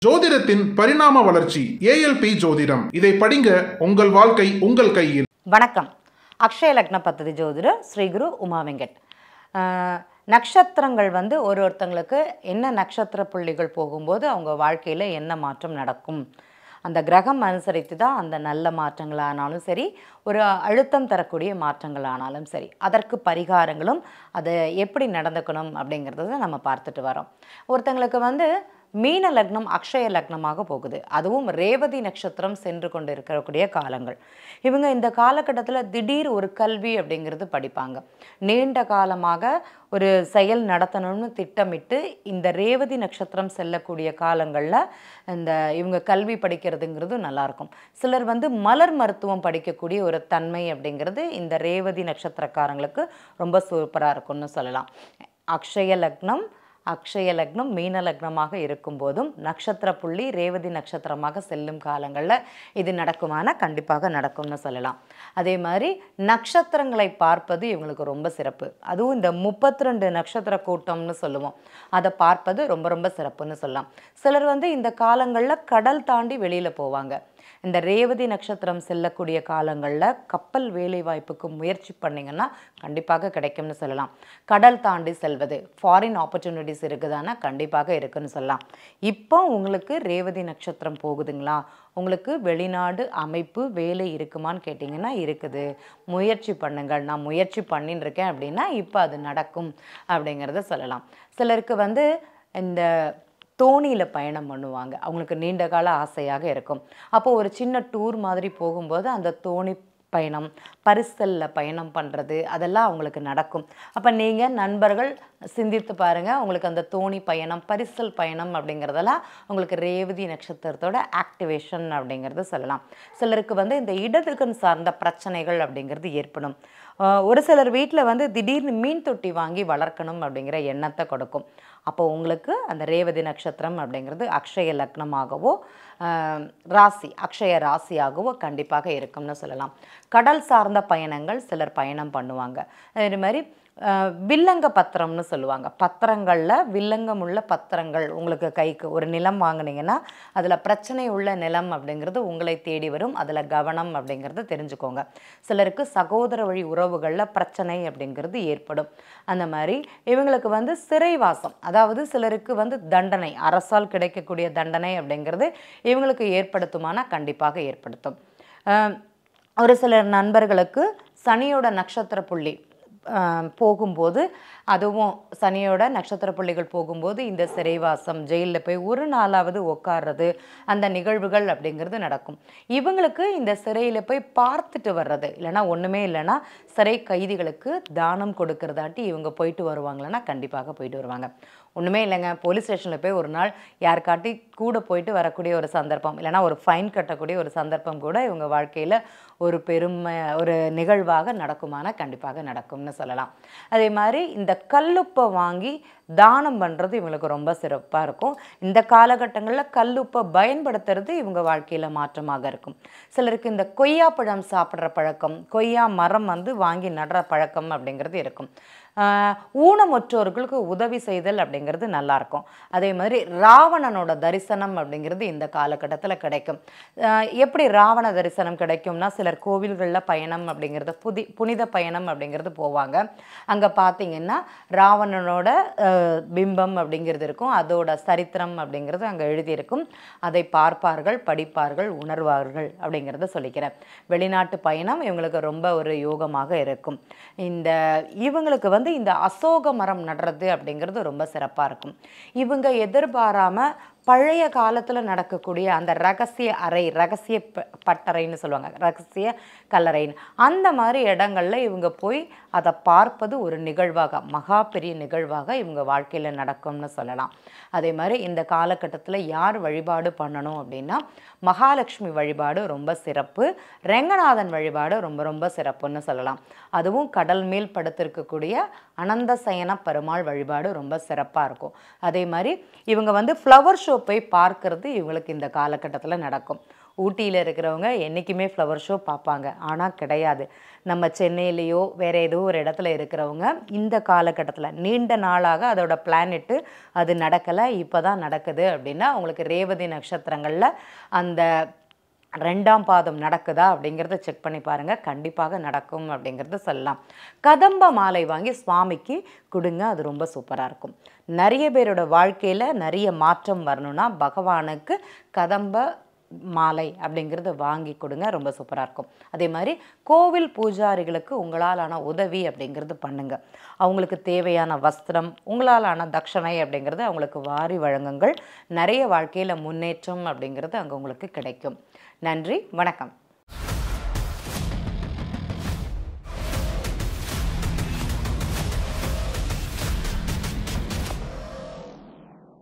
ஜோதிடத்தின் பரிணாம வளர்ச்சி ஏஎல்பி ஜோதிடம் இதை படிங்க உங்கள் வாழ்க்கை உங்கள் கையில் வணக்கம் அக்ஷய லக்ன பத்ததி ஜோதிடர் ஸ்ரீகுரு உமா வெங்கட் ஆஹ், நட்சத்திரங்கள் வந்து ஒரு ஒருத்தங்களுக்கு என்ன நட்சத்திர புள்ளிகள் போகும்போது அவங்க வாழ்க்கையில் என்ன மாற்றம் நடக்கும் அந்த கிரகம் அனுசரித்து தான் அந்த நல்ல மாற்றங்களானாலும் சரி ஒரு அழுத்தம் தரக்கூடிய மாற்றங்களானாலும் சரி அதற்கு பரிகாரங்களும் அதை எப்படி நடந்துக்கணும் அப்படிங்கிறத நம்ம பார்த்துட்டு வரோம் ஒருத்தங்களுக்கு வந்து மீன லக்னம் அக்ஷய லக்னமாக போகுது அதுவும் ரேவதி நட்சத்திரம் சென்று கொண்டு இருக்கக்கூடிய காலங்கள் இவங்க இந்த காலகட்டத்தில் திடீர் ஒரு கல்வி அப்படிங்கிறது படிப்பாங்க நீண்ட காலமாக ஒரு செயல் நடத்தணும்னு திட்டமிட்டு இந்த ரேவதி நட்சத்திரம் செல்லக்கூடிய காலங்களில் இந்த இவங்க கல்வி படிக்கிறதுங்கிறது நல்லாயிருக்கும் சிலர் வந்து மலர் மருத்துவம் படிக்கக்கூடிய ஒரு தன்மை அப்படிங்கிறது இந்த ரேவதி நட்சத்திரக்காரங்களுக்கு ரொம்ப சூப்பராக இருக்கும்னு சொல்லலாம் அக்ஷய லக்னம் அக்ஷய லக்னம் மீன லக்னமாக இருக்கும்போதும் நட்சத்திர புள்ளி ரேவதி நட்சத்திரமாக செல்லும் காலங்களில் இது நடக்குமானா கண்டிப்பாக நடக்கும்னு சொல்லலாம் அதே மாதிரி நட்சத்திரங்களை பார்ப்பது இவங்களுக்கு ரொம்ப சிறப்பு அதுவும் இந்த முப்பத்தி ரெண்டு நட்சத்திர கூட்டம்னு சொல்லுவோம் அதை பார்ப்பது ரொம்ப ரொம்ப சிறப்புன்னு சொல்லலாம் சிலர் வந்து இந்த காலங்களில் கடல் தாண்டி வெளியில் போவாங்க இந்த ரேவதி நட்சத்திரம் செல்லக்கூடிய காலங்களில் கப்பல் வேலை வாய்ப்புக்கு முயற்சி பண்ணிங்கன்னா கண்டிப்பாக கிடைக்கும்னு சொல்லலாம் கடல் தாண்டி செல்வது ஃபாரின் ஆப்பர்ச்சுனிட்டிஸ் இருக்குதானா கண்டிப்பாக இருக்குன்னு சொல்லலாம் இப்போ உங்களுக்கு ரேவதி நட்சத்திரம் போகுதுங்களா உங்களுக்கு வெளிநாடு அமைப்பு வேலை இருக்குமான்னு கேட்டிங்கன்னா இருக்குது முயற்சி பண்ணுங்கள் நான் முயற்சி பண்ணின்னு இருக்கேன் அப்படின்னா இப்போ அது நடக்கும் அப்படிங்கிறத சொல்லலாம் சிலருக்கு வந்து இந்த தோணியில் பயணம் பண்ணுவாங்க அவங்களுக்கு நீண்ட கால ஆசையாக இருக்கும் அப்போ ஒரு சின்ன டூர் மாதிரி போகும்போது அந்த தோணி பயணம் பரிசலில் பயணம் பண்ணுறது அதெல்லாம் அவங்களுக்கு நடக்கும் அப்போ நீங்கள் நண்பர்கள் சிந்தித்து பாருங்கள் உங்களுக்கு அந்த தோணி பயணம் பரிசல் பயணம் அப்படிங்கிறதெல்லாம் உங்களுக்கு ரேவதி நட்சத்திரத்தோட ஆக்டிவேஷன் அப்படிங்கிறது சொல்லலாம் சிலருக்கு வந்து இந்த இடதுகன் சார்ந்த பிரச்சனைகள் அப்படிங்கிறது ஏற்படும் ஆஹ் ஒரு சிலர் வீட்டில் வந்து திடீர்னு மீன் தொட்டி வாங்கி வளர்க்கணும் அப்படிங்கிற எண்ணத்தை கொடுக்கும் அப்போ உங்களுக்கு அந்த ரேவதி நட்சத்திரம் அப்படிங்கிறது அக்ஷய லக்னமாகவோ ஆஹ் ராசி அக்ஷய ராசியாகவோ கண்டிப்பாக இருக்கும்னு சொல்லலாம் கடல் சார்ந்த பயணங்கள் சிலர் பயணம் பண்ணுவாங்க அதே மாதிரி ஆஹ் வில்லங்க பத்திரம்னு சொல்லுவாங்க பத்திரங்களில் வில்லங்கம் உள்ள பத்திரங்கள் உங்களுக்கு கைக்கு ஒரு நிலம் வாங்குனீங்கன்னா அதில் பிரச்சனை உள்ள நிலம் அப்படிங்கிறது உங்களை தேடி வரும் அதில் கவனம் அப்படிங்கிறது தெரிஞ்சுக்கோங்க சிலருக்கு சகோதர வழி உறவுகளில் பிரச்சனை அப்படிங்கிறது ஏற்படும் அந்த மாதிரி இவங்களுக்கு வந்து சிறைவாசம் அதாவது சிலருக்கு வந்து தண்டனை அரசால் கிடைக்கக்கூடிய தண்டனை அப்படிங்கிறது இவங்களுக்கு ஏற்படுத்துமானா கண்டிப்பாக ஏற்படுத்தும் ஆஹ் ஒரு சிலர் நண்பர்களுக்கு சனியோட நட்சத்திர புள்ளி ஆஹ் போகும்போது அதுவும் சனியோட நட்சத்திர புள்ளிகள் போகும்போது இந்த சிறைவாசம் ஜெயிலில் போய் ஒரு நாளாவது உட்கார்றது அந்த நிகழ்வுகள் அப்படிங்கிறது நடக்கும் இவங்களுக்கு இந்த சிறையில் போய் பார்த்துட்டு வர்றது இல்லைன்னா ஒன்றுமே இல்லைன்னா சிறை கைதிகளுக்கு தானம் கொடுக்கறதாட்டி இவங்க போயிட்டு வருவாங்களன்னா கண்டிப்பாக போயிட்டு வருவாங்க ஒன்றுமே இல்லைங்க போலீஸ் ஸ்டேஷனில் போய் ஒரு நாள் யாருக்காட்டி கூட போயிட்டு வரக்கூடிய ஒரு சந்தர்ப்பம் இல்லைன்னா ஒரு ஃபைன் கட்டக்கூடிய ஒரு சந்தர்ப்பம் கூட இவங்க வாழ்க்கையில் ஒரு பெருமை ஒரு நிகழ்வாக நடக்குமானா கண்டிப்பாக நடக்கும்னு சொல்லலாம் அதே மாதிரி இந்த கல்லுப்பை வாங்கி தானம் பண்ணுறது இவங்களுக்கு ரொம்ப சிறப்பாக இருக்கும் இந்த காலகட்டங்களில் கல்லுப்பை பயன்படுத்துறது இவங்க வாழ்க்கையில் மாற்றமாக இருக்கும் சிலருக்கு இந்த கொய்யாப்பழம் சாப்பிட்ற பழக்கம் கொய்யா மரம் வந்து வாங்கி நடுற பழக்கம் அப்படிங்கிறது இருக்கும் ஆஹ் ஊனமுற்றோர்களுக்கு உதவி செய்தல் அப்படிங்கிறது நல்லாயிருக்கும் அதே மாதிரி ராவணனோட தரிசனம் அப்படிங்கிறது இந்த காலகட்டத்தில் கிடைக்கும் ஆஹ் எப்படி ராவண தரிசனம் கிடைக்கும்னா சிலர் கோவில்களில் பயணம் அப்படிங்கிறது புதி புனித பயணம் அப்படிங்கிறது போவாங்க அங்கே பார்த்தீங்கன்னா ராவணனோட ஆஹ் பிம்பம் அப்படிங்கிறது இருக்கும் அதோட சரித்திரம் அப்படிங்கிறது அங்கே எழுதியிருக்கும் அதை பார்ப்பார்கள் படிப்பார்கள் உணர்வார்கள் அப்படிங்கிறத சொல்லிக்கிறேன் வெளிநாட்டு பயணம் இவங்களுக்கு ரொம்ப ஒரு யோகமாக இருக்கும் இந்த இவங்களுக்கு வந்து இந்த அசோக மரம் நடுறது அப்படிங்கிறது ரொம்ப சிறப்பாக இருக்கும் இவங்க எதிர்பாராம பழைய காலத்தில் நடக்கக்கூடிய அந்த ரகசிய அறை ரகசிய ப- பட்டறைன்னு சொல்லுவாங்க ரகசிய கல்லறைன்னு அந்த மாதிரி இடங்கள்ல இவங்க போய் அதை பார்ப்பது ஒரு நிகழ்வாக மகா பெரிய நிகழ்வாக இவங்க வாழ்க்கையில் நடக்கும்னு சொல்லலாம் அதே மாதிரி இந்த காலகட்டத்தில் யார் வழிபாடு பண்ணணும் அப்படின்னா மகாலட்சுமி வழிபாடு ரொம்ப சிறப்பு ரெங்கநாதன் வழிபாடு ரொம்ப ரொம்ப சிறப்புன்னு சொல்லலாம் அதுவும் கடல் மேல் படுத்திருக்கக்கூடிய அனந்த சயன பெருமாள் வழிபாடு ரொம்ப சிறப்பாக இருக்கும் அதே மாதிரி இவங்க வந்து ஃப்ளவர் ஷோ போய் பார்க்கறது இவங்களுக்கு இந்த காலகட்டத்தில் நடக்கும் ஊட்டியில் இருக்கிறவங்க என்றைக்குமே ஃப்ளவர் ஷோ பார்ப்பாங்க ஆனால் கிடையாது நம்ம சென்னையிலேயோ வேறு ஏதோ ஒரு இடத்துல இருக்கிறவங்க இந்த காலகட்டத்தில் நீண்ட நாளாக அதோட பிளானெட்டு அது நடக்கலை இப்போ தான் நடக்குது அப்படின்னா அவங்களுக்கு ரேவதி நட்சத்திரங்களில் அந்த ரெண்டாம் பாதம் நடக்குதா அப்படிங்கிறத செக் பண்ணி பாருங்கள் கண்டிப்பாக நடக்கும் அப்படிங்கிறத சொல்லலாம் கதம்ப மாலை வாங்கி சுவாமிக்கு கொடுங்க அது ரொம்ப சூப்பராக இருக்கும் நிறைய பேரோட வாழ்க்கையில் நிறைய மாற்றம் வரணும்னா பகவானுக்கு கதம்ப மாலை அப்படிங்கிறது வாங்கி கொடுங்க ரொம்ப சூப்பராக இருக்கும் அதே மாதிரி கோவில் பூஜாரிகளுக்கு உங்களாலான உதவி அப்படிங்கிறது பண்ணுங்க அவங்களுக்கு தேவையான வஸ்திரம் உங்களாலான தட்சணை அப்படிங்கிறது அவங்களுக்கு வாரி வழங்குங்கள் நிறைய வாழ்க்கையில் முன்னேற்றம் அப்படிங்கிறது அங்கே உங்களுக்கு கிடைக்கும் நன்றி வணக்கம்